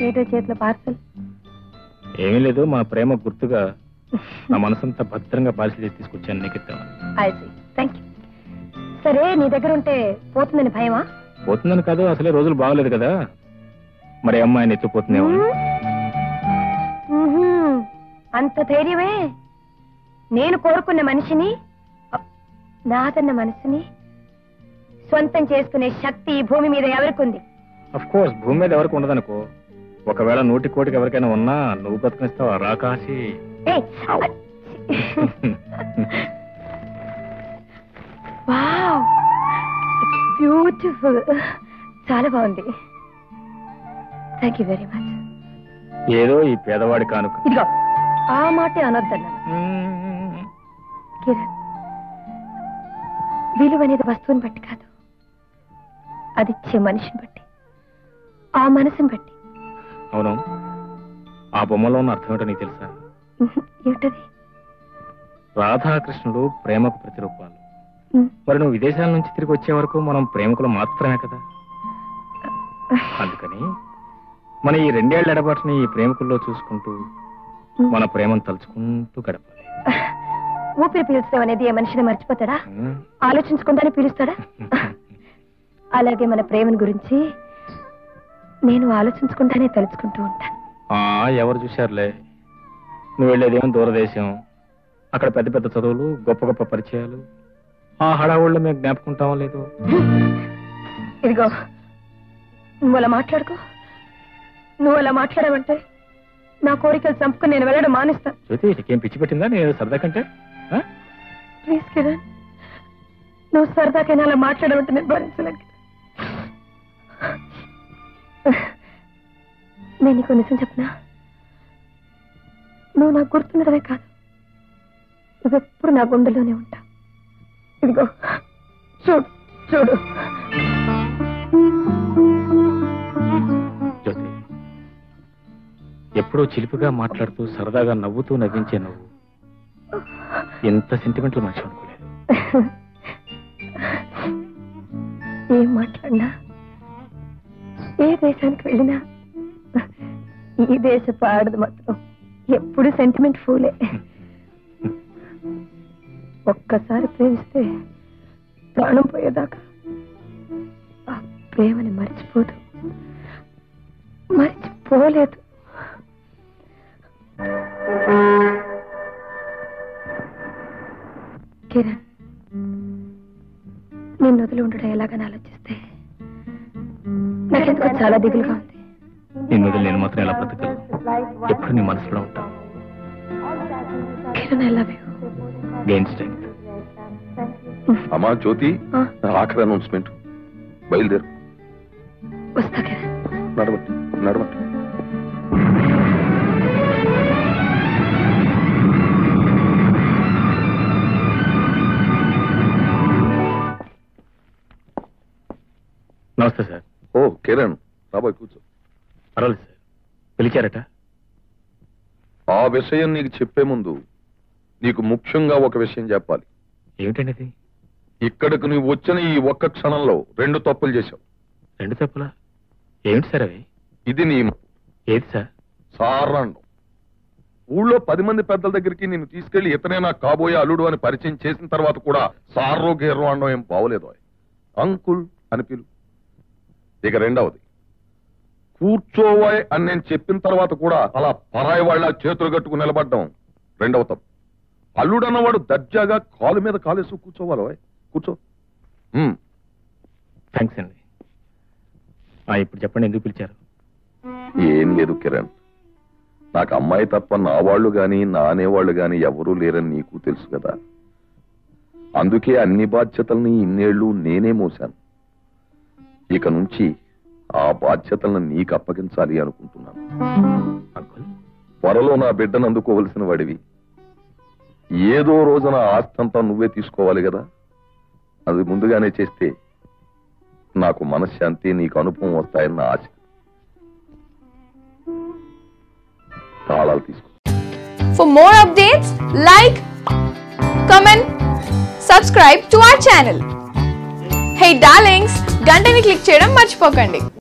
ఏటో చేతిలో పార్సల్ ఏమీ లేదు మా ప్రేమ గుర్తుగా నా మనసంతా భద్రంగా పాలసీ చేసి తీసుకొచ్చాను నీకు ఇద్దామని ఐసి థ్యాంక్ యూ సరే నీ దగ్గర ఉంటే పోతుందని భయమా పోతుందని కాదు అసలే రోజులు బాగలేదు కదా మరి అమ్మాయిని ఎత్తుపోతుందేమో అని. మ్మ్హ్మ్. అంత ధైర్యమే నేను కోరుకున్న మనిషిని అ, నాదన్న మనసుని సొంతం చేసుకునే శక్తి ఈ భూమి మీద ఎవరికుంది అఫ్ కోర్స్ భూమి మీద ఎవరికి ఉండదనుకో ఒకవేళ నూటి కోటికి ఎవరికైనా ఉన్నా నువ్వు బ్రతకనిస్తావు రాకాసి ఏయ్, అ, వావ్ బ్యూటిఫుల్ చాలా బాగుంది థ్యాంక్ యూ వెరీ మచ్ ఏదో ఈ పేదవాడి కానుక ఇదిగో ఆ మాటే అనొద్దన్నాను మ్మ్. కిరణ్ విలువ అనేది వస్తువుని బట్టి కాదు అది ఇచ్చే మనిషిని బట్టి ఆ మనసుని బట్టి అవును ఆ బొమ్మలో ఉన్న అర్థం ఏంటో నీకు తెలుసా ఏమిటది రాధాకృష్ణుడు ప్రేమకు ప్రతిరూపాలు ఉమ్, మరి నువ్వు విదేశాల నుంచి తిరిగి వచ్చే వరకు మనం ప్రేమికులు మాత్రమే కదా అందుకని మన ఈ రెండేళ్ల ఎడబాటుని ఈ ప్రేమికుల్లో చూసుకుంటూ ఉమ్. మన ప్రేమను తలుచుకుంటూ గడపాలి ఊపిరి పీల్చడం అనేది ఏ మనిషిని మర్చిపోతాడా ఉమ్. ఆలోచించకుండానే పీలుస్తాడా అలాగే మన ప్రేమను గురించి నేను ఆలోచించకుండానే తలుచుకుంటూ ఉంటాను ఆ ఎవరు చూశారులే నువ్వు వెళ్ళేదేమో దూరదేశం అక్కడ పెద్ద పెద్ద చదువులు గొప్ప గొప్ప పరిచయాలు ఆ హడావుళ్ళు మేము జ్ఞాపకుంటామో లేదు ఇదిగో నువ్వు అలా మాట్లాడుకో నువ్వు అలా మాట్లాడమంటే నా కోరికలు చంపుకుని నేను వెళ్ళడం మానేస్తాను జ్యోతి నీకేం పిచ్చి పెట్టిందా నేను సరదా కంటే ఆ? ప్లీజ్ కిరణ్ నువ్వు సరదాకైనా అలా మాట్లాడమంటే నేను భరించలేను నేను నీకు నిజం చెప్పనా నువ్వు నాకు గుర్తుండడమే కాదు నువ్వెప్పుడు నా గుండెలోనే ఉంటా ఇదిగో చూడు చూడు జ్యోతి ఎప్పుడూ చిలిపిగా మాట్లాడుతూ సరదాగా నవ్వుతూ నవ్వించే నువ్వు ఎంత సెంటిమెంటల్ మనిషి అనుకోలేదు ఏం మాట్లాడినా ఏ దేశానికి వెళ్ళినా ఈ దేశపు ఆడదు మాత్రం ఎప్పుడు సెంటిమెంట్ ఫూలే ఒక్కసారి ప్రేమిస్తే ప్రాణం పోయేదాకా ఆ ప్రేమని మర్చిపోదు మర్చిపోలేదు కిరణ్ నిన్ను వదిలి ఉండడం ఎలాగని ఆలోచిస్తే నాకెందుకో చాలా దిగులుగా ఉంది నిన్ను వదిలి నేను మాత్రం ఎలా బ్రతకలను ఎప్పుడు నీ మనసులో ఉంటాను Kiran I love you gain strength అమ్మా జ్యోతి ఆ. ఆఖరి అనౌన్స్మెంట్ బయలుదేరు వస్తా కిరణ్ నడవండి నడవండి నమస్తే సార్ ఓ కిరణ్ రాబోయ్ కూర్చో పర్వాలేదు సార్ పిలిచారట ఆ విషయం నీకు చెప్పే ముందు నీకు ముఖ్యంగా ఒక విషయం చెప్పాలి ఏమిటండి అది ఇక్కడికి నువ్వు వచ్చిన ఈ ఒక్క క్షణంలో రెండు తప్పులు చేశావు రెండు తప్పులా ఏమిటి సార్ అవి ఇది నీ ఏది సార్ సారణం ఊళ్ళో పది మంది పెద్దల దగ్గరికి నేను తీసుకెళ్లి ఇతనే నా కాబోయే అల్లుడు అని పరిచయం చేసిన తర్వాత కూడా సార్రో గేర్రో అనడం ఏం బావలేదు అంకుల్ అని పిలు ఇక రెండవది కూర్చోవాయ్ అని నేను చెప్పిన తర్వాత కూడా అలా పరాయి వాళ్ళ చేతులు కట్టుకుని నిలబడ్డం రెండవ తప్పు అల్లుడు అన్నవాడు దర్జాగా కాలు మీద కాలేసి కూర్చోవాలి ఓయ్. కూర్చో ఉమ్. థ్యాంక్స్ అండి ఆ, ఇప్పుడు చెప్పండి ఎందుకు పిలిచారు ఏం లేదు కిరణ్ నాకు అమ్మాయి తప్ప నా వాళ్ళు గాని నా అనేవాళ్ళు గాని ఎవరూ లేరని నీకు తెలుసు కదా అందుకే అన్ని బాధ్యతల్ని ఇన్నేళ్లు నేనే మోశాను ఇక నుంచి ఆ బాధ్యతలను నీకు అప్పగించాలి అనుకుంటున్నాను అంకుల్ త్వరలో నా బిడ్డను అందుకోవలసిన వాడివి ఏదో రోజున ఆస్తంతా నువ్వే తీసుకోవాలి కదా అది ముందుగానే చేస్తే నాకు మనశ్శాంతి నీకు అనుభవం వస్తాయన్న ఆశ తాళాలు తీసుకో For more updates, like, comment, subscribe to our channel. Hey darlings, గంటని click చేయడం మర్చిపోకండి